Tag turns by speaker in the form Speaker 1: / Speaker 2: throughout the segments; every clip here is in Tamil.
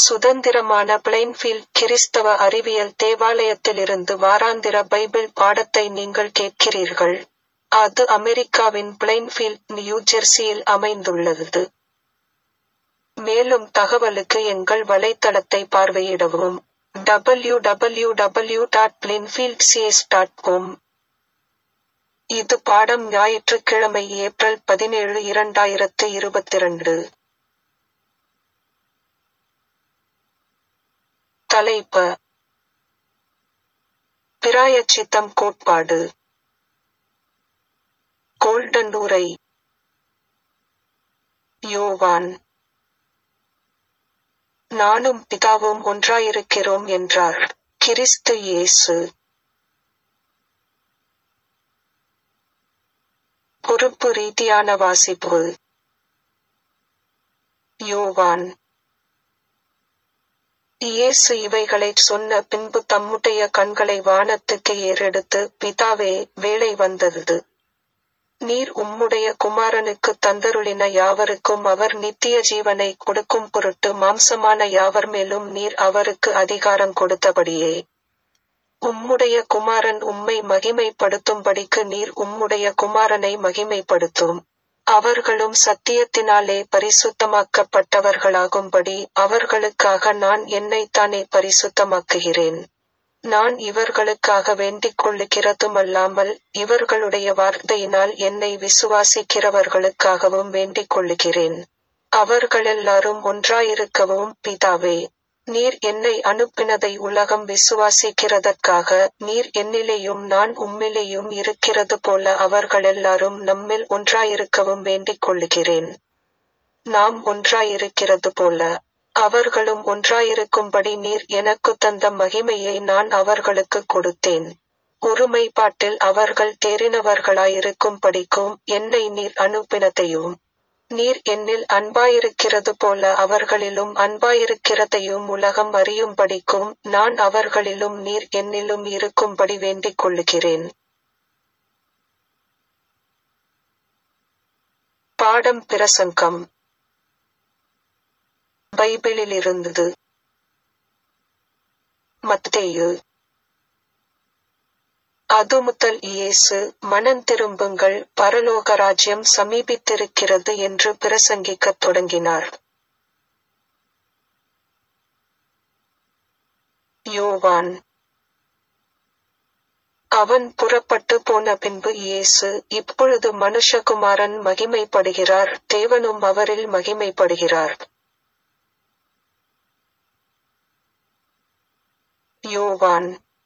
Speaker 1: சுதந்திரமான பிளைன்ஃபீல்ட் கிறிஸ்தவ அறிவியல் தேவாலயத்திலிருந்து வாராந்திர பைபிள் பாடத்தை நீங்கள் கேட்கிறீர்கள். அது அமெரிக்காவின் பிளைன்ஃபீல்ட், நியூ ஜெர்சியில் அமைந்துள்ளது. மேலும் தகவலுக்கு எங்கள் வலைத்தளத்தை பார்வையிடவும். W W W dot Plainfield CS dot com இது பாடம் ஞாயிற்றுக்கிழமை ஏப்ரல் பதினேழு இரண்டாயிரத்து இருபத்திரண்டு. தலைப்ப பிராயச்சித்தம் கோட்பாடு கோல்டன் உரை யோவான் நானும் பிதாவும் ஒன்றாயிருக்கிறோம் என்றார். கிறிஸ்து இயேசு பொறுப்பு ரீதியான வாசிப்பு யோவான் இயேசு இவைகளைச் சொன்ன பின்பு தம்முடைய கண்களை வானத்துக்கு ஏறெடுத்து பிதாவே வேளை வந்தது. நீர் உம்முடைய குமாரனுக்குத் தந்தருளின யாவருக்கும் அவர் நித்திய ஜீவனைக் கொடுக்கும் பொருட்டு மாம்சமான யாவர்மேலும் நீர் அவருக்கு அதிகாரம் கொடுத்தபடியே. உம்முடைய குமாரன் உம்மை மகிமைப்படுத்தும்படிக்கு நீர் உம்முடைய குமாரனை மகிமைப்படுத்தும். அவர்களும் சத்தியத்தினாலே பரிசுத்தமாக்கப்பட்டவர்களாகும்படி அவர்களுக்காக நான் என்னைத்தானே பரிசுத்தமாக்குகிறேன். நான் இவர்களுக்காக வேண்டிக் கொள்ளுகிறதுமல்லாமல் இவர்களுடைய வார்த்தையினால் என்னை விசுவாசிக்கிறவர்களுக்காகவும் வேண்டிக் கொள்ளுகிறேன். அவர்களெல்லாரும் ஒன்றாயிருக்கவும் பிதாவே. நீர் என்னை அனுப்பினதை உலகம் விசுவாசிக்கிறதற்காக நீர் என்னிலேயும் நான் உம்மிலேயும் இருக்கிறது போல அவர்களெல்லாரும் நம்மில் ஒன்றாயிருக்கவும் வேண்டிக் கொள்ளுகிறேன். நாம் ஒன்றாயிருக்கிறது போல அவர்களும் ஒன்றாயிருக்கும்படி நீர் எனக்குத் தந்த மகிமையை நான் அவர்களுக்குக் கொடுத்தேன். ஒருமைப்பாட்டில் அவர்கள் தேறினவர்களாயிருக்கும்படிக்கும் என்னை நீர் அனுப்பினதையும் நீர் என்னில் அன்பாயிருக்கிறது போல அவர்களிலும் அன்பாயிருக்கிறதையும் உலகம் அறியும்படிக்கும் நான் அவர்களிலும் நீர் என்னிலும் இருக்கும்படி வேண்டிக் கொள்ளுகிறேன். பாடம் பிரசங்கம் பைபிளிலிருந்து மத்தேயு அதுமுதல் இயேசு மனந்திரும்புங்கள் பரலோக ராஜ்யம் சமீபித்திருக்கிறது என்று பிரசங்கிக்கத் தொடங்கினார். யோவான் அவன் புறப்பட்டு போன பின்பு இயேசு இப்பொழுது மனுஷகுமாரன் மகிமைப்படுகிறார் தேவனும் அவரில் மகிமைப்படுகிறார். யோவான்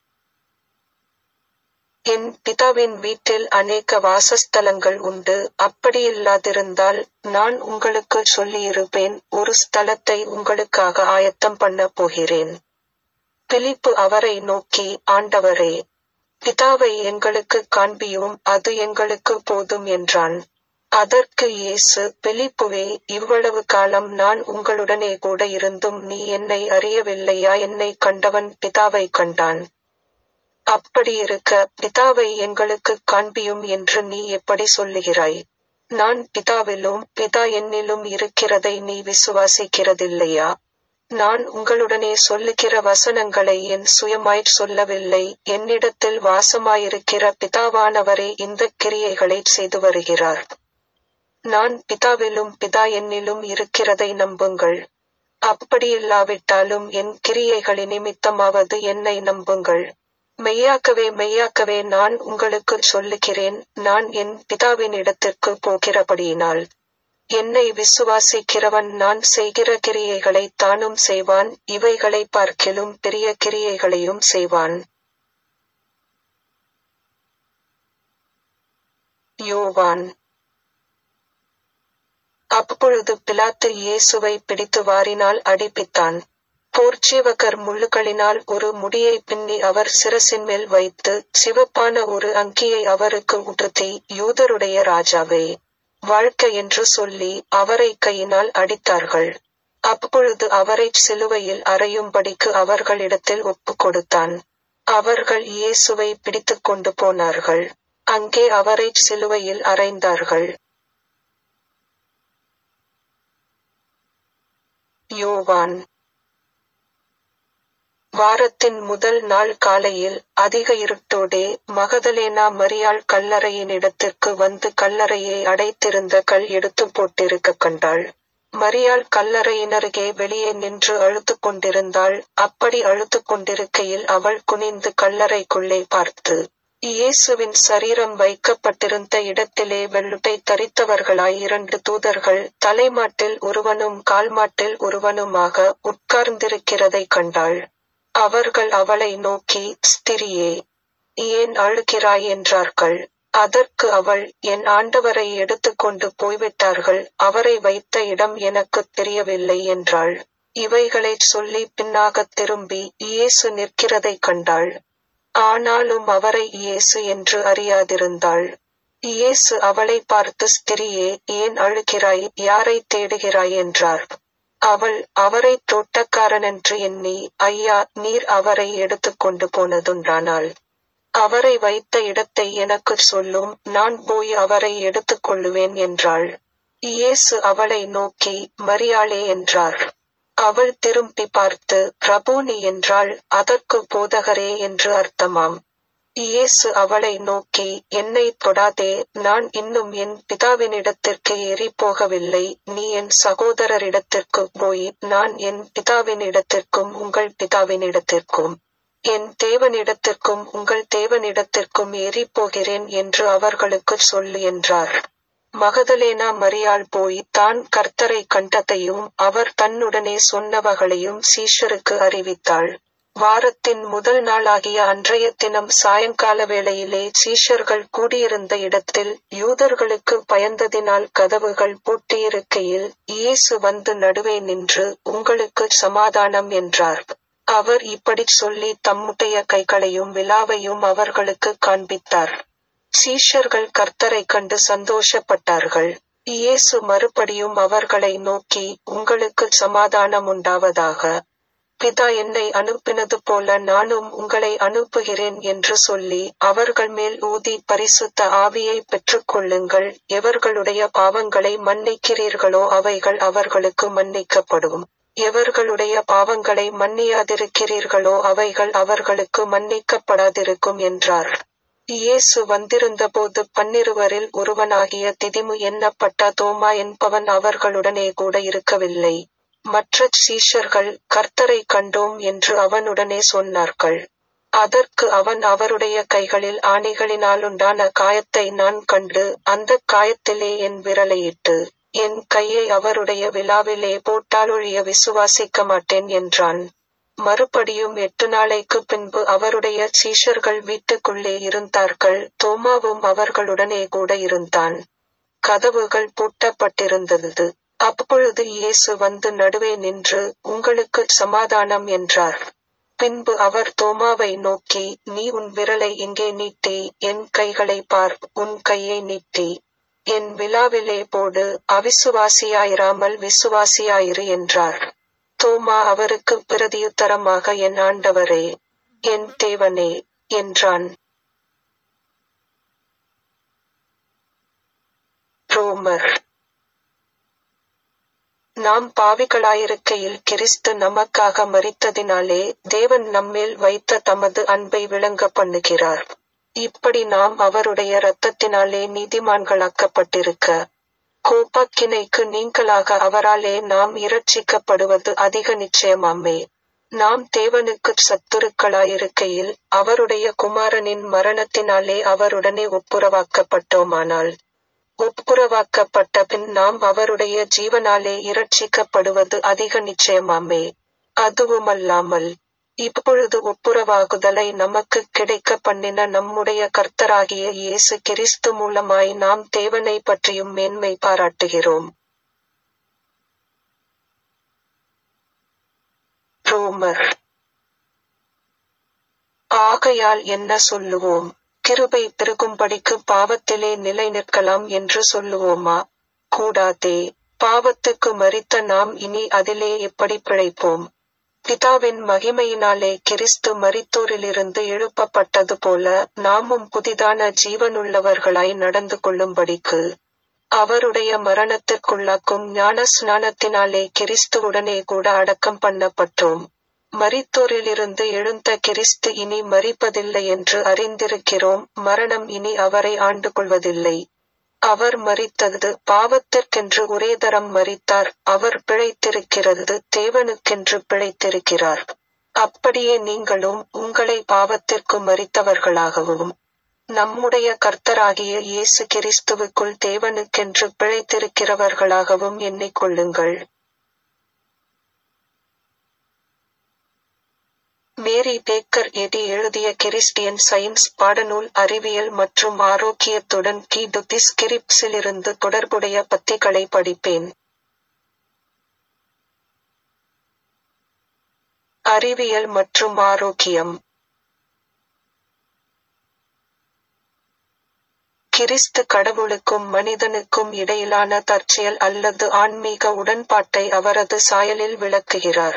Speaker 1: என் பிதாவின் வீட்டில் அநேக வாசஸ்தலங்கள் உண்டு அப்படியில்லாதிருந்தால் நான் உங்களுக்குச் சொல்லியிருப்பேன் ஒரு ஸ்தலத்தை உங்களுக்காக ஆயத்தம் பண்ணப் போகிறேன். பிலிப்பு அவரை நோக்கி ஆண்டவரே பிதாவை எங்களுக்குக் காண்பியும் அது எங்களுக்குப் போதும் என்றான். அதற்கு இயேசு பிலிப்புவே இவ்வளவு காலம் நான் உங்களுடனே கூட இருந்தும் நீ என்னை அறியவில்லையா என்னைக் கண்டவன் பிதாவைக் கண்டான். அப்படியிருக்க பிதாவை எங்களுக்குக் காண்பியும் என்று நீ எப்படி சொல்லுகிறாய்? நான் பிதாவிலும் பிதா என்னிலும் இருக்கிறதை நீ விசுவாசிக்கிறதில்லையா? நான் உங்களுடனே சொல்லுகிற வசனங்களை என் சுயமாய்ச் சொல்லவில்லை என்னிடத்தில் வாசமாயிருக்கிற பிதாவானவரே இந்தக் கிரியைகளைச் செய்து வருகிறார். நான் பிதாவிலும் பிதா என்னிலும் இருக்கிறதை நம்புங்கள். அப்படியில்லாவிட்டாலும் என் கிரியைகளினிமித்தமாவது என்னை நம்புங்கள். மெய்யாகவே மெய்யாகவே நான் உங்களுக்குச் சொல்லுகிறேன் நான் என் பிதாவினிடத்திற்குப் போகிறபடியினால் என்னை விசுவாசிக்கிறவன் நான் செய்கிற கிரியைகளைத் தானும் செய்வான் இவைகளைப் பார்க்கிலும் பெரிய கிரியைகளையும் செய்வான். யோவான் அப்பொழுது பிலாத்து இயேசுவைப் பிடித்து வாரினால் அடிப்பித்தான். போர்ச்சேவகர் முள்ளுகளினால் ஒரு முடியைப் பின்னி அவர் சிரசின்மேல் வைத்து சிவப்பான ஒரு அங்கியை அவருக்கு உடுத்தி யூதருடைய ராஜாவே வாழ்க என்று சொல்லி அவரைக் கையினால் அடித்தார்கள். அப்பொழுது அவரைச் சிலுவையில் அறையும்படிக்கு அவர்களிடத்தில் ஒப்புக் கொடுத்தான். அவர்கள் இயேசுவை பிடித்துக் கொண்டு போனார்கள். அங்கே அவரைச் சிலுவையில் அறைந்தார்கள். யோவான் வாரத்தின் முதல் நாள் காலையில் அதிக இருட்டோடே மகதலேனா மரியாள் கல்லறையினிடத்திற்கு வந்து கல்லறையை அடைத்திருந்த கல் எடுத்து போட்டிருக்க கண்டாள் மரியாள் கல்லறையினருகே வெளியே நின்று அழுத்து கொண்டிருந்தாள் அப்படி அழுத்து கொண்டிருக்கையில் அவள் குனிந்து கல்லறைக்குள்ளே பார்த்து இயேசுவின் சரீரம் வைக்கப்பட்டிருந்த இடத்திலே வெள்ளுட்டை தரித்தவர்களாய் இரண்டு தூதர்கள் தலைமாட்டில் ஒருவனும் கால்மாட்டில் ஒருவனுமாக உட்கார்ந்திருக்கிறதை கண்டாள் அவர்கள் அவளை நோக்கி ஸ்திரியே ஏன் அழுகிறாய் என்றார்கள் அதற்கு அவள் என் ஆண்டவரை எடுத்துக்கொண்டு போய்விட்டார்கள் அவரை வைத்த இடம் எனக்கு தெரியவில்லை என்றாள் இவைகளைச் சொல்லி பின்னாகத் திரும்பி இயேசு நிற்கிறதைக் கண்டாள் ஆனாலும் அவரை இயேசு என்று அறியாதிருந்தாள் இயேசு அவளை பார்த்து ஸ்திரியே ஏன் அழுகிறாய் யாரை தேடுகிறாய் என்றார் அவள் அவரை தோட்டக்காரனென்று எண்ணி ஐயா நீர் அவரை எடுத்துக்கொண்டு போனதுண்டானால் அவரை வைத்த இடத்தை எனக்குச் சொல்லும் நான் போய் அவரை எடுத்துக்கொள்ளுவேன் என்றாள் இயேசு அவளை நோக்கி மரியாளே என்றார் அவள் திரும்பி பார்த்து பிரபூனி என்றாள் அதற்கு போதகரே என்று அர்த்தமாம் இயேசு அவளை நோக்கி என்னை தொடாதே நான் இன்னும் என் பிதாவினிடத்திற்கு ஏறி போகவில்லை நீ என் சகோதரரிடத்திற்கு போய் நான் என் பிதாவினிடத்திற்கும் உங்கள் பிதாவினிடத்திற்கும் என் தேவனிடத்திற்கும் உங்கள் தேவனிடத்திற்கும் ஏறி போகிறேன் என்று அவர்களுக்கு சொல்லு என்றார் மகதலேனா மரியாள் போய் தான் கர்த்தரை கண்டதையும் அவர் தன்னுடனே சொன்னவகளையும் சீஷருக்கு அறிவித்தாள் வாரத்தின் முதல் நாளாகிய அன்றைய தினம் சாயங்கால வேளையிலே சீஷர்கள் கூடியிருந்த இடத்தில் யூதர்களுக்கு பயந்ததினால் கதவுகள் பூட்டியிருக்கையில் இயேசு வந்து நடுவே நின்று உங்களுக்கு சமாதானம் என்றார் அவர் இப்படிச் சொல்லி தம்முடைய கைகளையும் விலாவையும் அவர்களுக்கு காண்பித்தார் சீஷர்கள் கர்த்தரை கண்டு சந்தோஷப்பட்டார்கள் இயேசு மறுபடியும் அவர்களை நோக்கி உங்களுக்கு சமாதானம் உண்டாவதாக பிதா என்னை அனுப்பினது போல நானும் உங்களை அனுப்புகிறேன் என்று சொல்லி அவர்கள் மேல் ஊதி பரிசுத்த ஆவியை பெற்றுக்கொள்ளுங்கள் எவர்களுடைய பாவங்களை மன்னிக்கிறீர்களோ அவைகள் அவர்களுக்கு மன்னிக்கப்படும் எவர்களுடைய பாவங்களை மன்னியாதிருக்கிறீர்களோ அவைகள் அவர்களுக்கு மன்னிக்கப்படாதிருக்கும் என்றார் இயேசு வந்திருந்தபோது பன்னிருவரில் ஒருவனாகிய திதிமு எண்ணப்பட்ட தோமா என்பவன் அவர்களுடனே கூட இருக்கவில்லை மற்ற சீஷர்கள் கர்த்தரை கண்டோம் என்று அவனுடனே சொன்னார்கள் அதற்கு அவன் அவருடைய கைகளில் ஆணிகளினாலுண்டான காயத்தை நான் கண்டு அந்த காயத்திலே என் விரலையிட்டு என் கையை அவருடைய விழாவிலே போட்டாலொழிய விசுவாசிக்க மாட்டேன் என்றான் மறுபடியும் எட்டு நாளைக்கு பின்பு அவருடைய சீஷர்கள் வீட்டுக்குள்ளே இருந்தார்கள் தோமாவும் அவர்களுடனே கூட இருந்தான் கதவுகள் பூட்டப்பட்டிருந்தது அப்பொழுது இயேசு வந்து நடுவே நின்று உங்களுக்கு சமாதானம் என்றார் பின்பு அவர் தோமாவை நோக்கி நீ உன் விரலை இங்கே நீட்டி என் கைகளை பார் உன் கையை நீட்டி என் விழாவிலே போடு அவிசுவாசியாயிராமல் விசுவாசியாயிரு என்றார் தோமா அவருக்கு பிரதியுத்தரமாக என் ஆண்டவரே என் தேவனே என்றான் ரோமர் நாம் பாவிகளாயிருக்கையில் கிறிஸ்து நமக்காக மரித்ததினாலே தேவன் நம்மேல் வைத்த தமது அன்பை விளங்க பண்ணுகிறார் இப்படி நாம் அவருடைய இரத்தத்தினாலே நீதிமான்களாக்கப்பட்டிருக்க கோபக்கினைக்கு நீங்களாக அவராலே நாம் இரட்சிக்கப்படுவது அதிக நிச்சயமாமே நாம் தேவனுக்கு சத்துருக்களாயிருக்கையில் அவருடைய குமாரனின் மரணத்தினாலே அவருடனே ஒப்புரவாக்கப்பட்டோமானால் ஒப்புரவாக்கப்பட்ட பின் நாம் அவருடைய ஜீவனாலே இரட்சிக்கப்படுவது அதிக நிச்சயமாமே அதுவுமல்லாமல் இப்பொழுது ஒப்புரவாகுதலை நமக்கு கிடைக்க பண்ணின நம்முடைய கர்த்தராகிய இயேசு கிறிஸ்து மூலமாய் நாம் தேவனை பற்றியும் மேன்மை பாராட்டுகிறோம் ரோமர் ஆகையால் என்ன சொல்லுவோம் கிருபை பெருகும்படிக்கு பாவத்திலே நிலை நிற்கலாம் என்று சொல்லுவோமா கூடாதே பாவத்துக்கு மறித்த நாம் இனி அதிலே எப்படி பிழைப்போம் பிதாவின் மகிமையினாலே கிறிஸ்து மரித்தோரிலிருந்து எழுப்பப்பட்டது போல நாமும் புதிதான ஜீவனுள்ளவர்களாய் நடந்து கொள்ளும்படிக்கு அவருடைய மரணத்திற்குள்ளாக்கும் ஞான ஸ்நானத்தினாலே கிறிஸ்துவுடனே கூட அடக்கம் பண்ணப்பட்டோம் மரித்தோரிலிருந்து எழுந்த கிறிஸ்து இனி மரிப்பதில்லை என்று அறிந்திருக்கிறோம் மரணம் இனி அவரை ஆண்டு கொள்வதில்லை அவர் மரித்தது பாவத்திற்கென்று ஒரே தரம் மரித்தார் அவர் பிழைத்திருக்கிறது தேவனுக்கென்று பிழைத்திருக்கிறார் அப்படியே நீங்களும் உங்களை பாவத்திற்கு மரித்தவர்களாகவும் நம்முடைய கர்த்தராகிய இயேசு கிறிஸ்துவுக்குள் தேவனுக்கென்று பிழைத்திருக்கிறவர்களாகவும் எண்ணிக்கொள்ளுங்கள் மேரி பேக்கர் எடி எழுதிய கிறிஸ்டியன் சயின்ஸ் பாடநூல் அறிவியல் மற்றும் ஆரோக்கியத்துடன் கி டுத்திஸ் கிரிப்ஸிலிருந்து தொடர்புடைய பத்திகளை படிப்பேன் அறிவியல் மற்றும் ஆரோக்கியம் கிறிஸ்து கடவுளுக்கும் மனிதனுக்கும் இடையிலான தற்செயல் அல்லது ஆன்மீக உடன்பாட்டை அவரது சாயலில் விளக்குகிறார்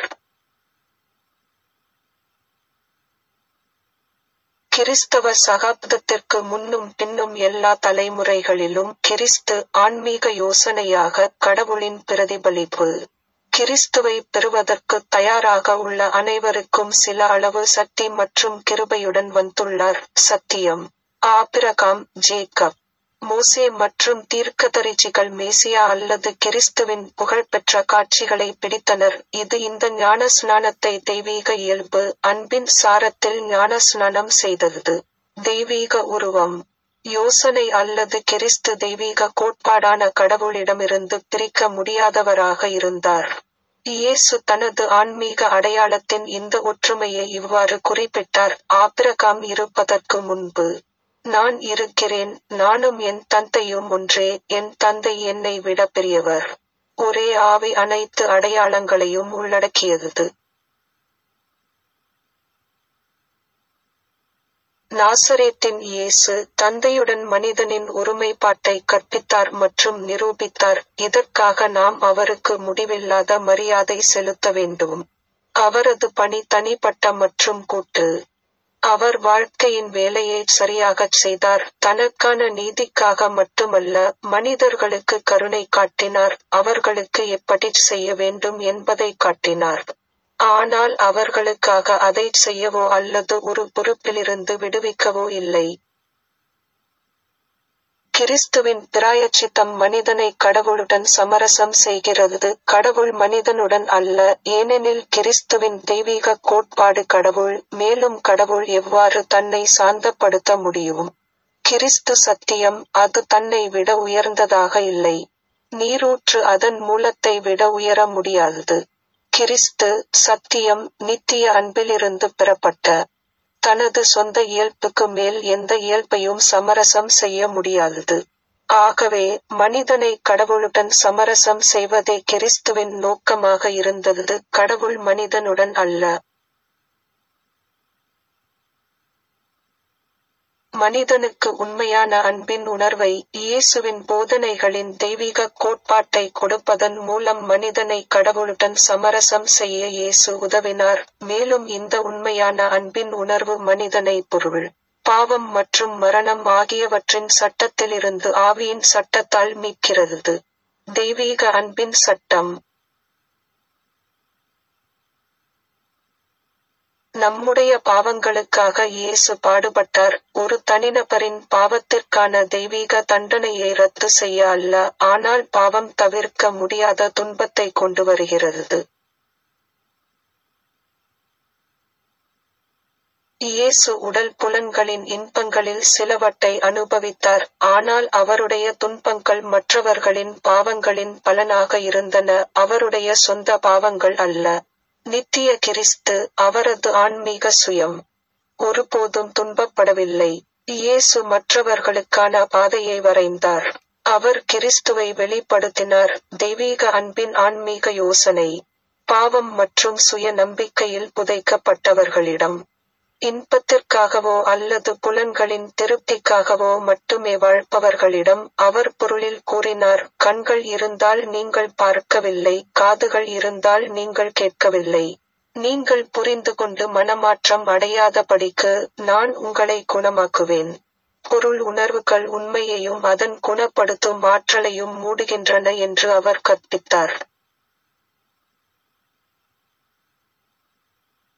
Speaker 1: கிறிஸ்தவ சகாப்தத்திற்கு முன்னும் பின்னும் எல்லா தலைமுறைகளிலும் கிறிஸ்து ஆன்மீக யோசனையாக கடவுளின் பிரதிபலிப்பு கிறிஸ்துவை பெறுவதற்கு தயாராக உள்ள அனைவருக்கும் சில அளவு சக்தி மற்றும் கிருபையுடன் வந்துள்ளார் சத்தியம் ஆபிரகாம் ஜேக்கப் மோசே மற்றும் தீர்க்கதரிசிகள் மேசியா அல்லது கிறிஸ்துவின் புகழ்பெற்ற காட்சிகளை பிடித்தனர் இது இந்த ஞானஸ்நானத்தை தெய்வீக இயல்பு அன்பின் சாரத்தில் ஞானஸ்நானம் செய்தது தெய்வீக உருவம் யோசனை அல்லது கிறிஸ்து தெய்வீக கோட்பாடான கடவுளிடமிருந்து பிரிக்க முடியாதவராக இருந்தார் இயேசு தனது ஆன்மீக அடையாளத்தின் இந்த ஒற்றுமையை இவ்வாறு குறிப்பிட்டார் ஆபிரகாம் இருப்பதற்கு முன்பு நான் இருக்கிறேன் நானும் என் தந்தையும் ஒன்றே என் தந்தை என்னை விட பெரியவர் ஒரே ஆவி அனைத்து அடையாளங்களையும் உள்ளடக்கியது நாசரேத்தின் இயேசு தந்தையுடன் மனிதனின் ஒருமைப்பாட்டை கற்பித்தார் மற்றும் நிரூபித்தார் இதற்காக நாம் அவருக்கு முடிவில்லாத மரியாதை செலுத்த வேண்டும் அவரது பணி தனிப்பட்ட மற்றும் கூட்டு அவர் வாழ்க்கையின் வேலையை சரியாகச் செய்தார் தனக்கான நீதிக்காக மட்டுமல்ல மனிதர்களுக்கு கருணை காட்டினார் அவர்களுக்கு எப்படி செய்ய வேண்டும் என்பதை காட்டினார் ஆனால் அவர்களுக்காக அதை செய்யவோ அல்லது ஒரு பொறுப்பிலிருந்து விடுவிக்கவோ இல்லை கிறிஸ்துவின் பிராயச்சித்தம் மனிதனை கடவுளுடன் சமரசம் செய்கிறது கடவுள் மனிதனுடன் அல்ல ஏனெனில் கிறிஸ்துவின் தெய்வீக கோட்பாடு கடவுள் மேலும் கடவுள் எவ்வாறு தன்னை சாந்தப்படுத்த முடியும் கிறிஸ்து சத்தியம் அது தன்னை விட உயர்ந்ததாக இல்லை நீரூற்று அதன் மூலத்தை விட உயர முடியாதது கிறிஸ்து சத்தியம் நித்திய அன்பிலிருந்து பெறப்பட்ட தனது சொந்த இயல்புக்கு மேல் எந்த இயல்பையும் சமரசம் செய்ய முடியாதது ஆகவே மனிதனை கடவுளுடன் சமரசம் செய்வதே கிறிஸ்துவின் நோக்கமாக இருந்தது கடவுள் மனிதனுடன் அல்ல மனிதனுக்கு உண்மையான அன்பின் உணர்வை இயேசுவின் போதனைகளின் தெய்வீக கோட்பாட்டை கொடுப்பதன் மூலம் மனிதனை கடவுளுடன் சமரசம் செய்ய இயேசு உதவினார் மேலும் இந்த உண்மையான அன்பின் உணர்வு மனிதனை பொருள் பாவம் மற்றும் மரணம் ஆகியவற்றின் சட்டத்திலிருந்து ஆவியின் சட்டத்தால் மீட்கிறது தெய்வீக அன்பின் சட்டம் நம்முடைய பாவங்களுக்காக இயேசு பாடுபட்டார் ஒரு தனிநபரின் பாவத்திற்கான தெய்வீக தண்டனையை ரத்து செய்ய அல்ல ஆனால் பாவம் தவிர்க்க முடியாத துன்பத்தை கொண்டு வருகிறது இயேசு உடல் புலன்களின் இன்பங்களில் சிலவற்றை அனுபவித்தார் ஆனால் அவருடைய துன்பங்கள் மற்றவர்களின் பாவங்களின் பலனாக இருந்தன அவருடைய சொந்த பாவங்கள் அல்ல நித்திய கிறிஸ்து அவரது ஆன்மீக சுயம் ஒருபோதும் துன்பப்படவில்லை இயேசு மற்றவர்களுக்கான பாதையை வரைந்தார் அவர் கிறிஸ்துவை வெளிப்படுத்தினார் தெய்வீக அன்பின் ஆன்மீக யோசனை பாவம் மற்றும் சுய நம்பிக்கையில் புதைக்கப்பட்டவர்களிடம் இன்பத்திற்காகவோ அல்லது புலன்களின் திருப்திக்காகவோ மட்டுமே வாழ்பவர்களிடம் அவர் பொருளில் கூறினார் கண்கள் இருந்தால் நீங்கள் பார்க்கவில்லை காதுகள் இருந்தால் நீங்கள் கேட்கவில்லை நீங்கள் புரிந்து கொண்டு மனமாற்றம் அடையாதபடிக்கு நான் உங்களை குணமாக்குவேன் பொருள் உணர்வுகள் உண்மையையும் அதன் குணப்படுத்தும் ஆற்றலையும் மூடுகின்றன என்று அவர் கற்பித்தார்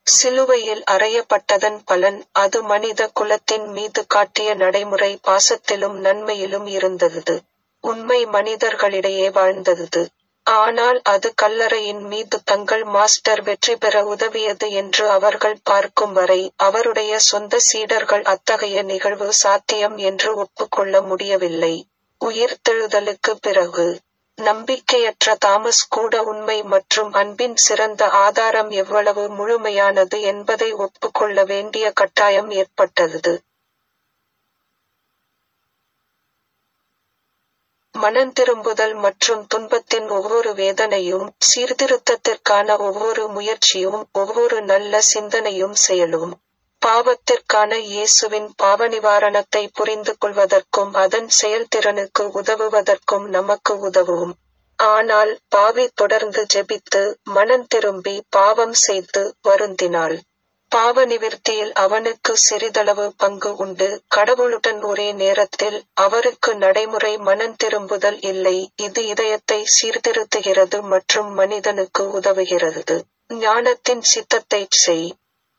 Speaker 1: சிலுவையில் அறையப்பட்டதன் பலன் அது மனித குலத்தின் மீது காட்டிய நடைமுறை பாசத்திலும் நன்மையிலும் இருந்தது உண்மை மனிதர்களிடையே வாழ்ந்தது ஆனால் அது கல்லறையின் மீது தங்கள் மாஸ்டர் வெற்றி பெற உதவியது என்று அவர்கள் பார்க்கும் வரை அவருடைய சொந்த சீடர்கள் அத்தகைய நிகழ்வு சாத்தியம் என்று ஒப்புக்கொள்ள முடியவில்லை உயிர்த்தெழுதலுக்கு பிறகு நம்பிக்கையற்ற தாமஸ் கூட உண்மை மற்றும் அன்பின் சிறந்த ஆதாரம் எவ்வளவு முழுமையானது என்பதை ஒப்புக்கொள்ள வேண்டிய கட்டாயம் ஏற்பட்டது மனந்திரும்புதல் மற்றும் துன்பத்தின் ஒவ்வொரு வேதனையும் சீர்திருத்தத்திற்கான ஒவ்வொரு முயற்சியும் ஒவ்வொரு நல்ல சிந்தனையும் செயலும் பாவத்திற்கான இயேசுவின் பாவ நிவாரணத்தை புரிந்து கொள்வதற்கும் அதன் செயல்திறனுக்கு உதவுவதற்கும் நமக்கு உதவும் ஆனால் பாவி தொடர்ந்து ஜெபித்து மனம் திரும்பி பாவம் செய்து வருந்தினாள் பாவ நிவிர்த்தியில் அவனுக்கு சிறிதளவு பங்கு உண்டு கடவுளுடன் ஒரே நேரத்தில் அவருக்கு நடைமுறை மனம் திரும்புதல் இல்லை இது இதயத்தை சீர்திருத்துகிறது மற்றும் மனிதனுக்கு உதவுகிறது ஞானத்தின் சித்தத்தை செய்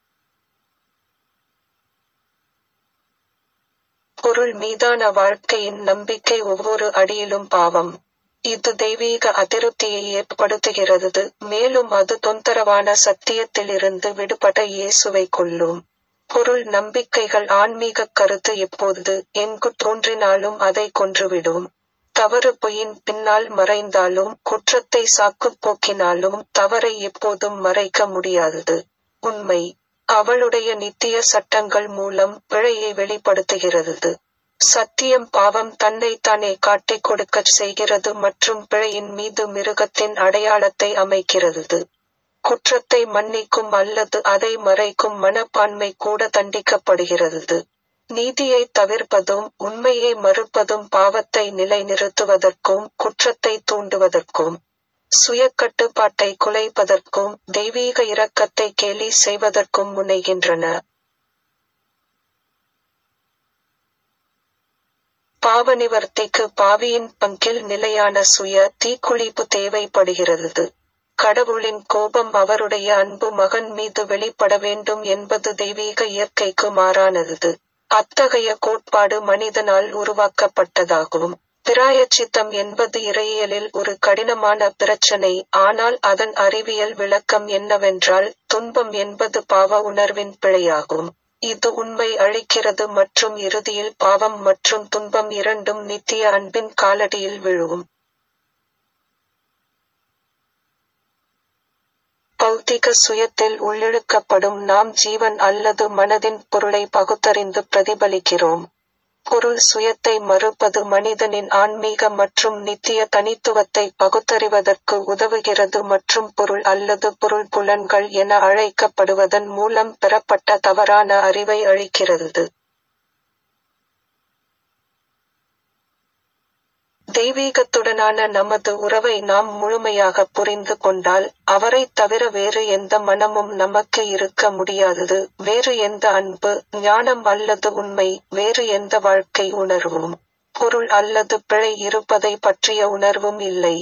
Speaker 1: பொருள் மீதான வாழ்க்கையின் நம்பிக்கை ஒவ்வொரு அடியிலும் பாவம் இது தெய்வீக அதிருப்தியை ஏற்படுத்துகிறது மேலும் அது தொந்தரவான சத்தியத்திலிருந்து விடுபட இயேசுவை கொள்ளும் பொருள் நம்பிக்கைகள் ஆன்மீக கருத்து எப்போது எங்கு தோன்றினாலும் அதை கொன்றுவிடும் தவறு பொய்யின் பின்னால் மறைந்தாலும் குற்றத்தை சாக்கு போக்கினாலும் தவறை எப்போதும் மறைக்க முடியாதது உண்மை அவளுடைய நித்திய சட்டங்கள் மூலம் பிழையை வெளிப்படுத்துகிறது சத்தியம் பாவம் தன்னை தானே காட்டிக் கொடுக்கச் செய்கிறது மற்றும் பிழையின் மீது மிருகத்தின் அடையாளத்தை அமைக்கிறது குற்றத்தை மன்னிக்கும் அல்லது அதை மறைக்கும் மனப்பான்மை கூட தண்டிக்கப்படுகிறது நீதியை தவிர்ப்பதும் உண்மையை மறுப்பதும் பாவத்தை நிலைநிறுத்துவதற்கும் குற்றத்தை தூண்டுவதற்கும் சுய கட்டுப்பாட்டை குலைப்பதற்கும் தெய்வீக இரக்கத்தை கேலி செய்வதற்கும் முனைகின்றன பாவநிவர்த்திக்கு பாவியின் பங்கில் நிலையான சுய தீக்குளிப்பு தேவைப்படுகிறது கடவுளின் கோபம் அவருடைய அன்பு மகன் மீது வெளிப்பட வேண்டும் என்பது தெய்வீக இயற்கைக்கு மாறானது அத்தகைய கோட்பாடு மனிதனால் உருவாக்கப்பட்டதாகும் பிராயச்சித்தம் என்பது இறையியலில் ஒரு கடினமான பிரச்சனை ஆனால் அதன் அறிவியல் விளக்கம் என்னவென்றால் துன்பம் என்பது பாவ உணர்வின் பிழையாகும் இது உண்மை அழிக்கிறது மற்றும் இறுதியில் பாவம் மற்றும் துன்பம் இரண்டும் நித்திய அன்பின் காலடியில் விழும் பௌத்திக சுயத்தில் உள்ளிழுக்கப்படும் நாம் ஜீவன் அல்லது மனதின் பொருளை பகுத்தறிந்து பிரதிபலிக்கிறோம் பொருள் சுயத்தை மறுப்பது மனிதனின் ஆன்மீக மற்றும் நித்திய தனித்துவத்தை பகுத்தறிவதற்கு உதவுகிறது மற்றும் பொருள் அல்லது பொருள் புலன்கள் என அழைக்கப்படுவதன் மூலம் பெறப்பட்ட தவறான அறிவை அழிக்கிறது தெய்வீகத்துடனான நமது உறவை நாம் முழுமையாக புரிந்து கொண்டால் அவரைத் தவிர வேறு எந்த மனமும் நமக்கு இருக்க முடியாதது வேறு எந்த அன்பு ஞானம் அல்லது உண்மை வேறு எந்த வாழ்க்கை உணர்வும் பொருள் அல்லது பிழை இருப்பதை பற்றிய உணர்வும் இல்லை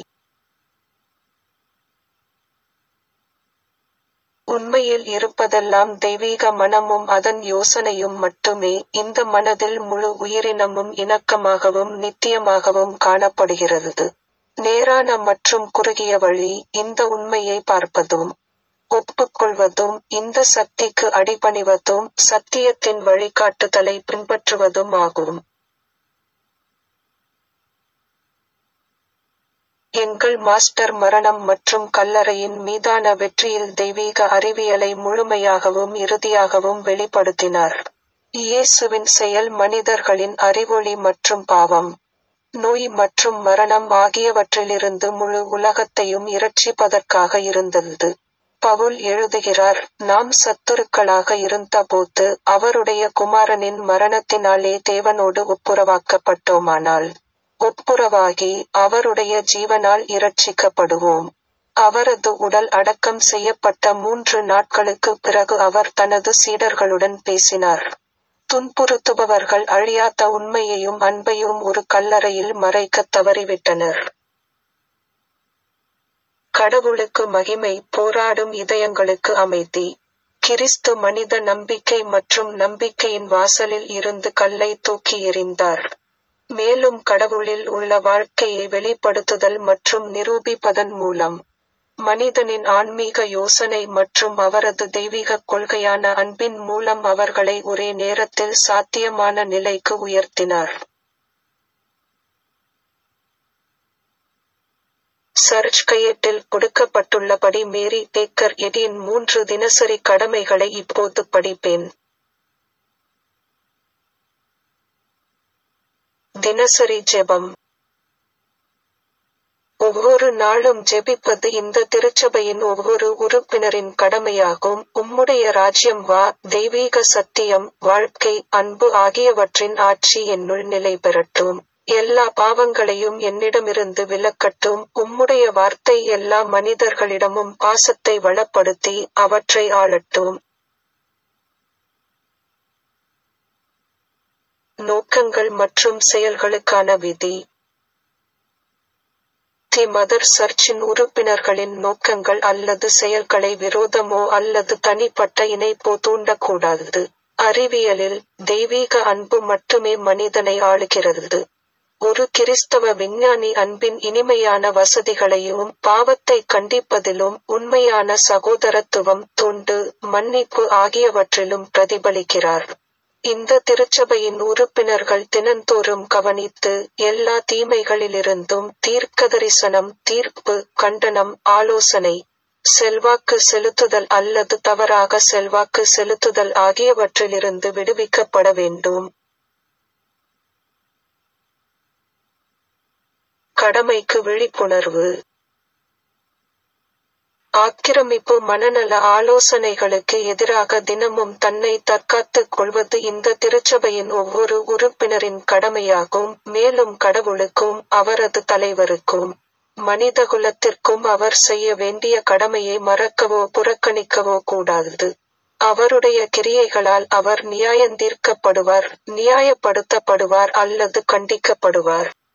Speaker 1: உண்மையில் இருப்பதெல்லாம் தெய்வீக மனமும் அதன் யோசனையும் மட்டுமே இந்த மனதில் முழு உயிரினமும் இணக்கமாகவும் நித்தியமாகவும் காணப்படுகிறது நேரான மற்றும் குறுகிய வழி இந்த உண்மையை பார்ப்பதும் ஒப்புக்கொள்வதும் இந்த சக்திக்கு அடிபணிவதும் சத்தியத்தின் வழிகாட்டுதலை பின்பற்றுவதும் ஆகும் எங்கள் மாஸ்டர் மரணம் மற்றும் கல்லறையின் மீதான வெற்றியில் தெய்வீக அறிவியலை முழுமையாகவும் இறுதியாகவும் வெளிப்படுத்தினார் இயேசுவின் செயல் மனிதர்களின் அறிவொளி மற்றும் பாவம் நோய் மற்றும் மரணம் ஆகியவற்றிலிருந்து முழு உலகத்தையும் இரட்சிப்பதற்காக இருந்தது பவுல் எழுதுகிறார் நாம் சத்துருக்களாக இருந்தபோது அவருடைய குமாரனின் மரணத்தினாலே தேவனோடு ஒப்புரவாக்கப்பட்டோமானால் ஒப்புரவாகி அவருடைய ஜீவனால் இரட்சிக்கப்படுவோம் அவரது உடல் அடக்கம் செய்யப்பட்ட மூன்று நாட்களுக்கு பிறகு அவர் தனது சீடர்களுடன் பேசினார் துன்புறுத்துபவர்கள் அழியாத உண்மையையும் அன்பையும் ஒரு கல்லறையில் மறைக்கத் தவறிவிட்டனர் கடவுளுக்கு மகிமை போராடும் இதயங்களுக்கு அமைதி கிறிஸ்து மனித நம்பிக்கை மற்றும் நம்பிக்கையின் வாசலில் இருந்து கல்லை தூக்கி எறிந்தார் மேலும் கடவுளில் உள்ள வாழ்க்கையை வெளிப்படுத்துதல் மற்றும் நிரூபிப்பதன் மூலம் மனிதனின் ஆன்மீக யோசனை மற்றும் அவரது தெய்வீக கொள்கையான அன்பின் மூலம் அவர்களை ஒரே நேரத்தில் சாத்தியமான நிலைக்கு உயர்த்தினார் சர்ச் கையேட்டில் கொடுக்கப்பட்டுள்ளபடி மேரி டேக்கர் எடியின் மூன்று தினசரி கடமைகளை இப்போது படிப்பேன் தினசரி ஜெபம் ஒவ்வொரு நாளும் ஜெபிப்பது இந்த திருச்சபையின் ஒவ்வொரு உறுப்பினரின் கடமையாகும் உம்முடைய ராஜ்யம் வா தெய்வீக சத்தியம் வாழ்க்கை அன்பு ஆகியவற்றின் ஆட்சி என்னுள் நிலை பெறட்டும் எல்லா பாவங்களையும் என்னிடமிருந்து விலக்கட்டும் உம்முடைய வார்த்தை எல்லா மனிதர்களிடமும் பாசத்தை வளப்படுத்தி அவற்றை ஆளட்டும் நோக்கங்கள் மற்றும் செயல்களுக்கான விதி தி மதர் சர்ச்சின் உறுப்பினர்களின் நோக்கங்கள் அல்லது செயல்களை விரோதமோ அல்லது தனிப்பட்ட இணைப்போ தூண்டக்கூடாது அறிவியலில் தெய்வீக அன்பு மட்டுமே மனிதனை ஆளுகிறது ஒரு கிறிஸ்தவ விஞ்ஞானி அன்பின் இனிமையான வசதிகளையும் பாவத்தை கண்டிப்பதிலும் உண்மையான சகோதரத்துவம் தொண்டு மன்னிப்பு ஆகியவற்றிலும் பிரதிபலிக்கிறார் இந்த திருச்சபையின் உறுப்பினர்கள் தினந்தோறும் கவனித்து எல்லா தீமைகளிலிருந்தும் தீர்க்கதரிசனம் தீர்ப்பு கண்டனம் ஆலோசனை செல்வாக்கு செலுத்துதல் அல்லது தவறாக செல்வாக்கு செலுத்துதல் ஆகியவற்றிலிருந்து விடுவிக்கப்பட வேண்டும் கடமைக்கு விழிப்புணர்வு ஆக்கிரமிப்பு மனநல ஆலோசனைகளுக்கு எதிராக தினமும் தன்னை தற்காத்துக் கொள்வது இந்த திருச்சபையின் ஒவ்வொரு உறுப்பினரின் கடமையாகும் மேலும் கடவுளுக்கும் அவரது தலைவருக்கும் மனிதகுலத்திற்கும் அவர் செய்ய வேண்டிய கடமையை மறக்கவோ புறக்கணிக்கவோ கூடாது அவருடைய கிரியைகளால் அவர் நியாயந்தீர்க்கப்படுவார் நியாயப்படுத்தப்படுவார் அல்லது கண்டிக்கப்படுவார்